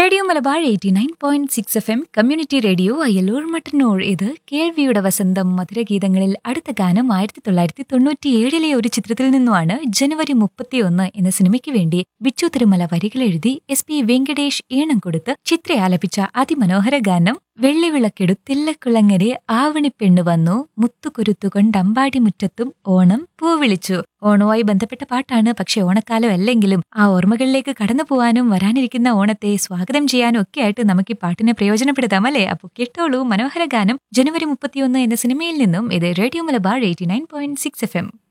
radio Malabar eighty nine point six F M community radio Ayyaloor Mattannur ഇത് കേൾവിയുടെ വസന്തം മധുരഗീതങ്ങളിൽ അടുത്ത ഗാനം ആയിരത്തി തൊള്ളായിരത്തി തൊണ്ണൂറ്റിയേഴിലെ ഒരു ചിത്രത്തിൽ നിന്നുമാണ് ജനുവരി മുപ്പത്തിയൊന്ന് എന്ന സിനിമയ്ക്ക് വേണ്ടി ബിച്ചു തിരുമല വരികൾ എഴുതി എസ് പി വെങ്കടേഷ് ഈണം കൊടുത്ത് ചിത്ര ആലപിച്ച അതിമനോഹര ഗാനം വെള്ളിവിളക്കെടുത്തില്ലക്കുളങ്ങരെ ആവണിപ്പെണ്ണു വന്നു മുത്തുകുരുത്തുകൊണ്ട് മുറ്റത്തും ഓണം പൂവിളിച്ചു ഓണവുമായി ബന്ധപ്പെട്ട പാട്ടാണ് പക്ഷെ ഓണക്കാലം അല്ലെങ്കിലും ആ ഓർമ്മകളിലേക്ക് കടന്നു പോവാനും വരാനിരിക്കുന്ന ഓണത്തെ സ്വാഗതം ചെയ്യാനും ഒക്കെ ആയിട്ട് നമുക്ക് ഈ പാട്ടിനെ പ്രയോജനപ്പെടുത്താം അല്ലേ അപ്പോൾ കേട്ടോളൂ മനോഹര ഗാനം ജനുവരി മുപ്പത്തിയൊന്ന് എന്ന സിനിമയിൽ നിന്നും ഇത് radio Malabar eighty nine point six F M